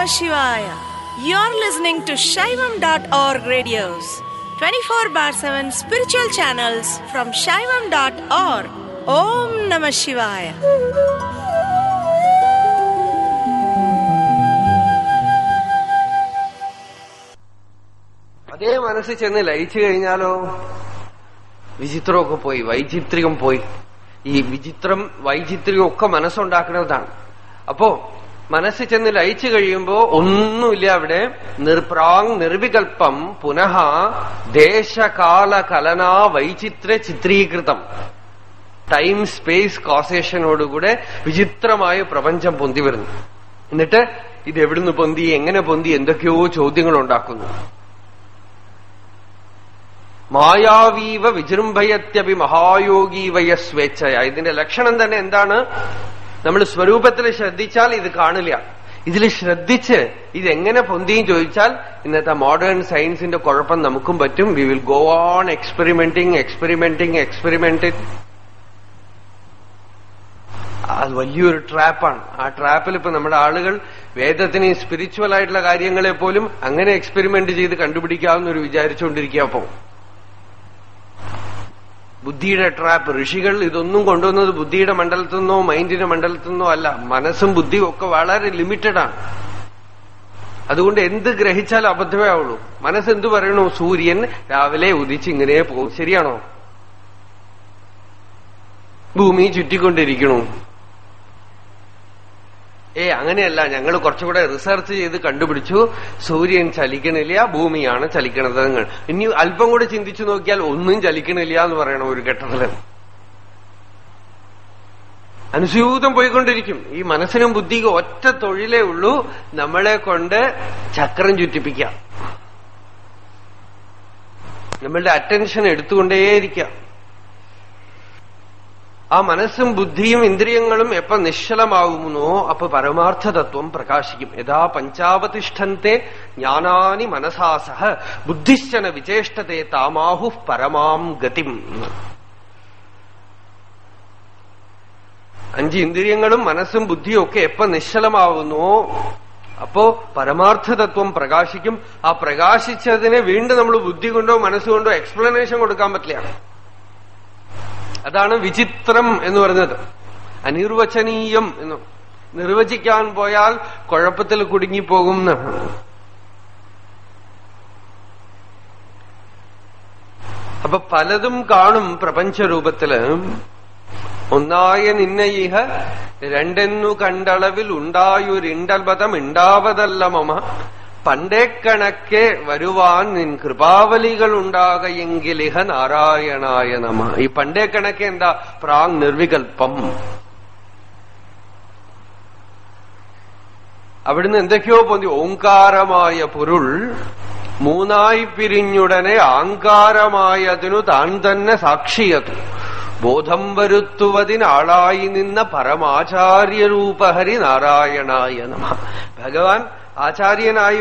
Shivaya. You're listening to Shaivam.org radios, 24 bar 7 spiritual channels from Shaivam.org. Om Namah Shivaya. അതേ മനസ്സിൽ ചെന്ന് ലയിച്ചു കഴിഞ്ഞാലോ വിചിത്രമൊക്കെ പോയി വൈചിത്രികം പോയി ഈ വിചിത്രം വൈചിത്രികം ഒക്കെ മനസ്സുണ്ടാക്കുന്നതാണ് അപ്പോ മനസ്സിൽ ചെന്ന് ലയിച്ചു കഴിയുമ്പോ ഒന്നുമില്ല അവിടെ നിർപ്രാങ് നിർവികൽപ്പം പുനഃ ദേശകാല കലനാ വൈചിത്ര ചിത്രീകൃതം ടൈം സ്പേസ് കോസേഷനോടുകൂടെ വിചിത്രമായ പ്രപഞ്ചം പൊന്തി വരുന്നു എന്നിട്ട് ഇത് എവിടുന്ന് പൊന്തി എങ്ങനെ പൊന്തി എന്തൊക്കെയോ ചോദ്യങ്ങൾ ഉണ്ടാക്കുന്നു മായാവീവ വിജൃംഭയത്യപി മഹായോഗീവയ സ്വേച്ഛയ ഇതിന്റെ ലക്ഷണം തന്നെ എന്താണ് നമ്മൾ സ്വരൂപത്തിൽ ശ്രദ്ധിച്ചാൽ ഇത് കാണില്ല ഇതിൽ ശ്രദ്ധിച്ച് ഇതെങ്ങനെ പൊന്തിയും ചോദിച്ചാൽ ഇന്നത്തെ മോഡേൺ സയൻസിന്റെ കുഴപ്പം നമുക്കും പറ്റും we will go on experimenting experimenting experimenting അത് വലിയൊരു ട്രാപ്പാണ് ആ ട്രാപ്പിൽ ഇപ്പൊ നമ്മുടെ ആളുകൾ വേദത്തിന് സ്പിരിച്വൽ ആയിട്ടുള്ള കാര്യങ്ങളെ പോലും അങ്ങനെ എക്സ്പെരിമെന്റ് ചെയ്ത് കണ്ടുപിടിക്കാവുന്ന ഒരു വിചാരിച്ചുകൊണ്ടിരിക്കുക അപ്പോ ബുദ്ധിയുടെ ട്രാപ്പ് ഋഷികൾ ഇതൊന്നും കൊണ്ടുവന്നത് ബുദ്ധിയുടെ മണ്ഡലത്തിൽ നിന്നോ മൈൻഡിന്റെ മണ്ഡലത്തിൽ നിന്നോ അല്ല മനസ്സും ബുദ്ധിയും ഒക്കെ വളരെ ലിമിറ്റഡ് ആണ് അതുകൊണ്ട് എന്ത് ഗ്രഹിച്ചാലും അബദ്ധമേ ആവുള്ളൂ മനസ്സ് എന്തു പറയണു സൂര്യൻ രാവിലെ ഉദിച്ച് ഇങ്ങനെ പോകും ശരിയാണോ ഭൂമി ചുറ്റിക്കൊണ്ടിരിക്കണു ഏ അങ്ങനെയല്ല ഞങ്ങൾ കുറച്ചുകൂടെ റിസർച്ച് ചെയ്ത് കണ്ടുപിടിച്ചു സൂര്യൻ ചലിക്കണില്ല ഭൂമിയാണ് ചലിക്കണത് ഇനി അല്പം കൂടെ ചിന്തിച്ചു നോക്കിയാൽ ഒന്നും ചലിക്കണില്ല എന്ന് പറയണം ഒരു ഘട്ടത്തില് അനുസ്യൂതം പോയിക്കൊണ്ടിരിക്കും ഈ മനസ്സിനും ബുദ്ധിക്കും ഒറ്റ തൊഴിലേ ഉള്ളൂ നമ്മളെ കൊണ്ട് ചക്രം ചുറ്റിപ്പിക്കാം നമ്മളുടെ അറ്റൻഷൻ എടുത്തുകൊണ്ടേയിരിക്കാം ആ മനസ്സും ബുദ്ധിയും ഇന്ദ്രിയങ്ങളും എപ്പോ നിശ്ചലമാകുന്നോ അപ്പൊ പരമാർത്ഥ തത്വം പ്രകാശിക്കും യഥാ പഞ്ചാവതിഷ്ഠന്തെ ജ്ഞാനാനി മനസാസഹ ബുദ്ധിശ്ചന വിചേഷ്ടത്തെ താമാഹു പരമാം ഗതിം അഞ്ച് ഇന്ദ്രിയങ്ങളും മനസ്സും ബുദ്ധിയും ഒക്കെ എപ്പോ നിശ്ചലമാവുന്നോ അപ്പോ പരമാർത്ഥ തത്വം പ്രകാശിക്കും ആ പ്രകാശിച്ചതിനെ വീണ്ടും നമ്മൾ ബുദ്ധി കൊണ്ടോ മനസ്സുകൊണ്ടോ എക്സ്പ്ലനേഷൻ കൊടുക്കാൻ പറ്റില്ല അതാണ് വിചിത്രം എന്ന് പറയുന്നത് അനിർവചനീയം എന്ന് നിർവചിക്കാൻ പോയാൽ കുഴപ്പത്തിൽ കുടുങ്ങിപ്പോകും എന്നാണ് അപ്പൊ പലതും കാണും പ്രപഞ്ചരൂപത്തില് ഒന്നായ നിന്നയിഹ രണ്ടെന്നു കണ്ടളവിൽ ഉണ്ടായൊരിണ്ടൽബതം ഉണ്ടാവതല്ല മമ പണ്ടേ കണക്കെ വരുവാൻ നിൻ കൃപാവലികൾ ഉണ്ടാകയെങ്കിലിഹ നാരായണായ നമ ഈ പണ്ടേ കണക്കെ എന്താ പ്രാങ് നിർവികൽപ്പം അവിടുന്ന് എന്തൊക്കെയോ പൊന്തി ഓങ്കാരമായ പൊരുൾ മൂന്നായി പിരിഞ്ഞുടനെ ആങ്കാരമായതിനു താൻ തന്നെ സാക്ഷിയതു ബോധം വരുത്തുവതിനാളായി നിന്ന പരമാചാര്യരൂപഹരി നാരായണായ നമ ഭഗവാൻ ആചാര്യനായി